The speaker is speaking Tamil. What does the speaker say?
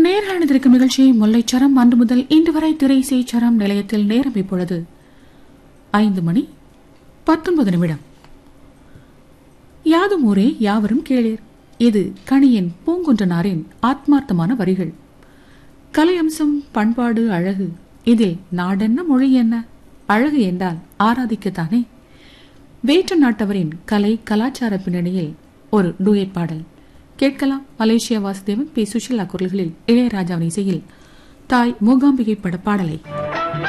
நேரணிந்திருக்கும் நிகழ்ச்சி முல்லைச்சரம் அன்று முதல் இன்று வரை திரை சேச்சரம் நிலையத்தில் நேரம் இப்பொழுது ஐந்து மணி பத்தொன்பது நிமிடம் யாதும் ஊரே யாவரும் கேளீர் இது கணியன் பூங்குன்றனாரின் ஆத்மார்த்தமான வரிகள் கலையம்சம் பண்பாடு அழகு இதில் நாடென்ன மொழி என்ன அழகு என்றால் ஆராதிக்கத்தானே வேற்று நாட்டவரின் கலை கலாச்சார பின்னணியில் ஒரு டூயட் பாடல் கேட்கலாம் மலேசியா வாசுதேவன் பி சுஷிலா குரல்களில் இளையராஜாவின் இசையில் தாய் மூகாம்பிகை பட பாடலை